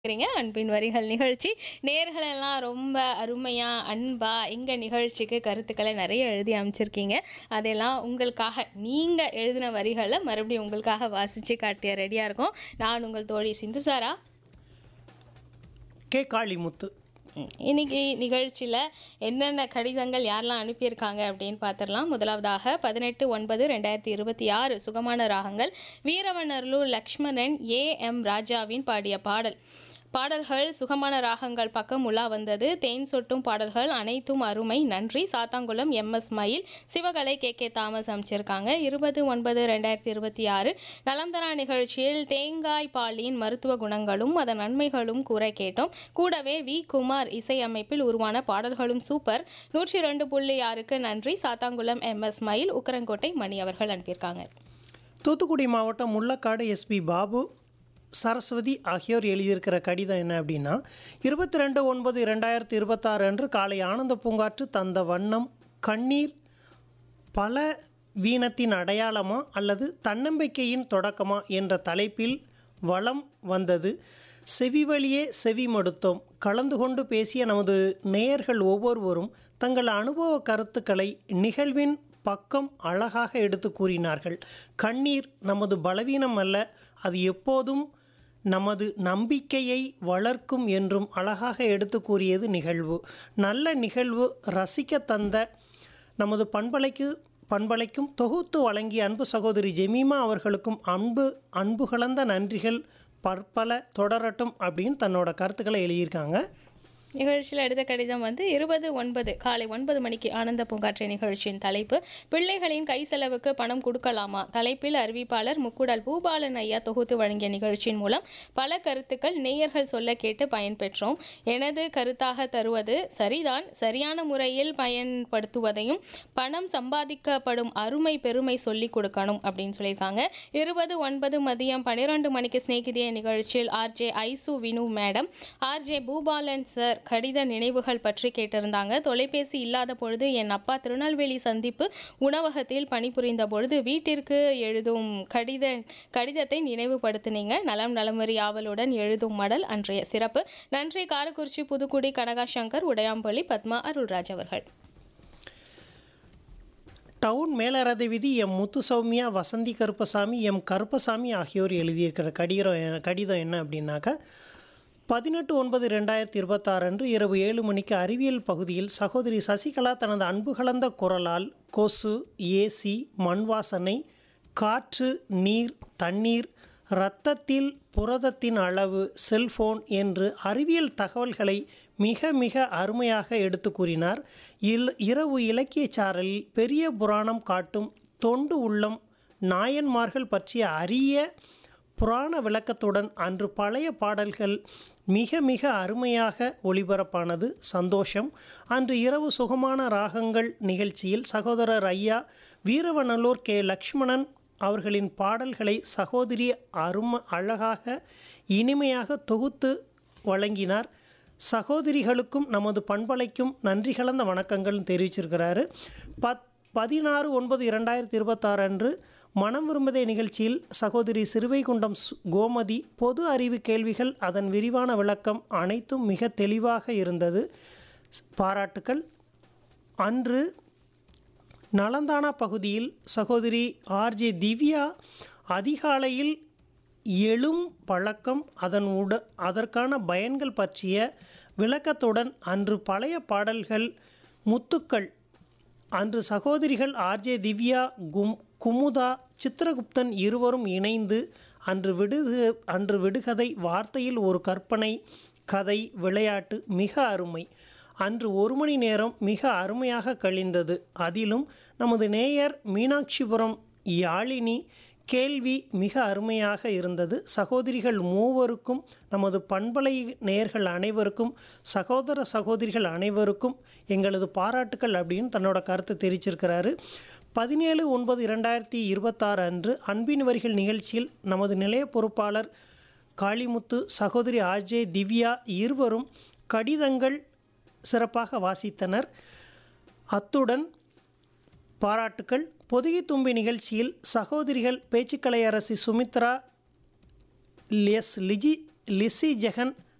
இருக்கிறீங்க அன்பின் வரிகள் நிகழ்ச்சி நேர்களெல்லாம் ரொம்ப அருமையாக அன்பாக எங்கள் நிகழ்ச்சிக்கு கருத்துக்களை நிறைய எழுதி அமைச்சிருக்கீங்க அதெல்லாம் உங்களுக்காக நீங்கள் எழுதின வரிகளை மறுபடியும் உங்களுக்காக வாசித்து காட்டிய ரெடியாக இருக்கோம் நான் உங்கள் தோழி சிந்து சாரா கே காளிமுத்து ம், இன்னைக்கு நிகழ்ச்சியில் என்னென்ன கடிதங்கள் யாரெல்லாம் அனுப்பியிருக்காங்க அப்படின்னு பார்த்துடலாம் முதலாவதாக பதினெட்டு ஒன்பது ரெண்டாயிரத்தி இருபத்தி ஆறு சுகமான ராகங்கள் வீரவனர்லூர் லக்ஷ்மணன் ஏ எம் ராஜாவின் பாடிய பாடல் பாடல்கள் சுகமான ராகங்கள் பக்கம் உலா வந்தது தேன் சொட்டும் பாடல்கள் அனைத்தும் அருமை நன்றி சாத்தாங்குளம் எம் எஸ் மயில் சிவகலை கே கே தாமஸ் அமைச்சிருக்காங்க இருபது ஒன்பது ரெண்டாயிரத்தி இருபத்தி ஆறு நலம்தரா நிகழ்ச்சியில் தேங்காய் பாலின் மருத்துவ குணங்களும் அதன் நன்மைகளும் கூற கேட்டோம் கூடவே வி குமார் இசையமைப்பில் உருவான பாடல்களும் சூப்பர் நூற்றி ரெண்டு புள்ளி ஆறுக்கு நன்றி சாத்தாங்குளம் எம் எஸ் மயில் உக்கரங்கோட்டை மணி அவர்கள் அனுப்பியிருக்காங்க தூத்துக்குடி மாவட்டம் முள்ளக்காடு எஸ்பி பாபு சரஸ்வதி ஆகியோர் எழுதியிருக்கிற கடிதம் என்ன அப்படின்னா இருபத்தி ரெண்டு ஒன்பது ரெண்டாயிரத்தி இருபத்தாறு அன்று காலை ஆனந்த பூங்காற்று தந்த வண்ணம் கண்ணீர் பல வீணத்தின் அடையாளமா அல்லது தன்னம்பிக்கையின் தொடக்கமா என்ற தலைப்பில் வளம் வந்தது செவிவழியே செவி மடுத்தோம் கலந்து கொண்டு பேசிய நமது நேயர்கள் ஒவ்வொருவரும் தங்கள் அனுபவ கருத்துக்களை நிகழ்வின் பக்கம் அழகாக எடுத்து கூறினார்கள் கண்ணீர் நமது பலவீனம் அல்ல அது எப்போதும் நமது நம்பிக்கையை வளர்க்கும் என்றும் அழகாக எடுத்து கூறியது நிகழ்வு நல்ல நிகழ்வு ரசிக்க தந்த நமது பண்பலைக்கு பண்பலைக்கும் தொகுத்து வழங்கிய அன்பு சகோதரி ஜெமீமா அவர்களுக்கும் அன்பு அன்பு கலந்த நன்றிகள் பற்பல தொடரட்டும் அப்படின்னு தன்னோட கருத்துக்களை எழுதியிருக்காங்க நிகழ்ச்சியில் எடுத்த கடிதம் வந்து இருபது ஒன்பது காலை ஒன்பது மணிக்கு ஆனந்த பூங்காற்றை நிகழ்ச்சியின் தலைப்பு பிள்ளைகளின் கை செலவுக்கு பணம் கொடுக்கலாமா தலைப்பில் அறிவிப்பாளர் முக்குடல் பூபாலன் ஐயா தொகுத்து வழங்கிய நிகழ்ச்சியின் மூலம் பல கருத்துக்கள் நேயர்கள் சொல்ல கேட்டு பயன்பெற்றோம் எனது கருத்தாக தருவது சரிதான் சரியான முறையில் பயன்படுத்துவதையும் பணம் சம்பாதிக்கப்படும் அருமை பெருமை சொல்லி கொடுக்கணும் அப்படின்னு சொல்லியிருக்காங்க இருபது ஒன்பது மதியம் பன்னிரெண்டு மணிக்கு சிநேகிதிய நிகழ்ச்சியில் RJ Aishu Vinu madam RJ Bhoopalan sir கடித நினைவுகள் பற்றி கேட்டிருந்தாங்க தொலைபேசி இல்லாத பொழுது என் அப்பா திருநெல்வேலி சந்திப்பு உணவகத்தில் பணிபுரிந்த பொழுது வீட்டிற்கு எழுதும் கடித கடிதத்தை நினைவுபடுத்தினீங்க நலம் நலமறி ஆவலுடன் எழுதும் மடல் அன்றைய சிறப்பு நன்றி காரக்குறிச்சி புதுக்குடி கனகா சங்கர் உடையாம்பள்ளி பத்மா அருள்ராஜ் அவர்கள் டவுன் மேலரதை விதி எம் முத்துசௌமியா வசந்தி கருப்பசாமி எம் கருப்பசாமி ஆகியோர் எழுதியிருக்கிற கடிதம் கடிதம் என்ன அப்படின்னாக்கா பதினெட்டு ஒன்பது ரெண்டாயிரத்தி இருபத்தாறு அன்று இரவு ஏழு மணிக்கு அறிவியல் பகுதியில் சகோதரி சசிகலா தனது அன்பு கலந்த குரலால் கொசு ஏசி மண் வாசனை காற்று நீர் தண்ணீர் இரத்தத்தில் புரதத்தின் அளவு செல்போன் என்று அறிவியல் தகவல்களை மிக மிக அருமையாக எடுத்து கூறினார் இல் இரவு இலக்கிய சாரலில் பெரிய புராணம் காட்டும் தொண்டு உள்ளம் நாயன்மார்கள் பற்றிய அரிய புராண விளக்கத்துடன் அன்று பழைய பாடல்கள் மிக மிக அருமையாக ஒளிபரப்பானது சந்தோஷம் அன்று இரவு சுகமான ராகங்கள் நிகழ்ச்சியில் சகோதரர் ஐயா வீரவநல்லூர் கே லக்ஷ்மணன் அவர்களின் பாடல்களை சகோதரி அரும அழகாக இனிமையாக தொகுத்து வழங்கினார் சகோதரிகளுக்கும் நமது பண்பலைக்கும் நன்றி கலந்த வணக்கங்கள் தெரிவிச்சிருக்கிறாரு பத் பதினாறு ஒன்பது இரண்டாயிரத்தி இருபத்தாறு அன்று மனம் விரும்புதே நிகழ்ச்சியில் சகோதரி சிறுவைகுண்டம் சு- கோமதி பொது அறிவு கேள்விகள் அதன் விரிவான விளக்கம் அனைத்தும் மிக தெளிவாக இருந்தது ஸ்- பாராட்டுக்கள் அன்று நலந்தானா பகுதியில் சகோதரி ஆர்ஜே திவ்யா அதிகாலையில் எழும் பழக்கம் அதன் உட அதற்கான பயன்கள் பற்றிய விளக்கத்துடன் அன்று பழைய பாடல்கள் முத்துக்கள் அன்று சகோதரிகள் ஆர்ஜே திவ்யா கும் குமுதா சித்திரகுப்தன் இருவரும் இணைந்து அன்று விடுகு அன்று விடுகதை வார்த்தையில் ஒரு கற்பனை கதை விளையாட்டு மிக அருமை அன்று ஒரு மணி நேரம் மிக அருமையாக கழிந்தது அதிலும் நமது நேயர் மீனாட்சிபுரம் யாழினி கேள்வி மிக அருமையாக இருந்தது சகோதரிகள் மூவருக்கும் நமது பண்பலை நேயர்கள் அனைவருக்கும் சகோதர சகோதரிகள் அனைவருக்கும் எங்களது பாராட்டுக்கள் அப்படின்னு தன்னோட கருத்தை தெரிவிச்சிருக்கிறாரு பதினேழு ஒன்பது இரண்டாயிரத்தி இருபத்தாறு அன்று அன்பின் வரிகள் நிகழ்ச்சியில் நமது நிலைய பொறுப்பாளர் காளிமுத்து சகோதரி ஆர்ஜே திவ்யா இருவரும் கடிதங்கள் சிறப்பாக வாசித்தனர் அத்துடன் பாராட்டுக்கள் பொதிகை தும்பி நிகழ்ச்சியில் சகோதரிகள் பேச்சுக்கலை அரசி சுமித்ரா எஸ் லிஜி லிஸி ஜெகன்